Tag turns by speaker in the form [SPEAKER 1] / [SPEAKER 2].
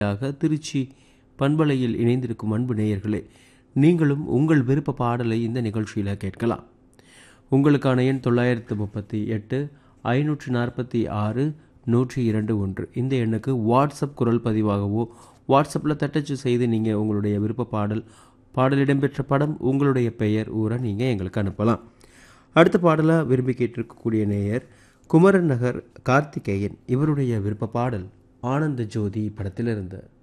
[SPEAKER 1] ஆக திருச்சி பண்பலையில் இணைந்திருக்கும் அன்பு நேயர்களே நீங்களும் உங்கள் விருப்ப பாடலை இந்த நிகழ்ச்சியில் கேட்கலாம் உங்களுக்கான எண் தொள்ளாயிரத்து முப்பத்தி எட்டு ஐநூற்றி நாற்பத்தி ஆறு நூற்றி இரண்டு ஒன்று இந்த எண்ணுக்கு வாட்ஸ்அப் குரல் பதிவாகவோ வாட்ஸ்அப்பில் தட்டச்சு செய்து நீங்கள் உங்களுடைய விருப்ப பாடல் பாடல் இடம்பெற்ற படம் உங்களுடைய பெயர் ஊரை நீங்கள் எங்களுக்கு அனுப்பலாம் அடுத்த பாடலாக விரும்பி கேட்டிருக்கக்கூடிய நேயர் குமரன் நகர் கார்த்திகேயன் இவருடைய விருப்ப பாடல் ஆனந்த ஜோதி படத்திலிருந்து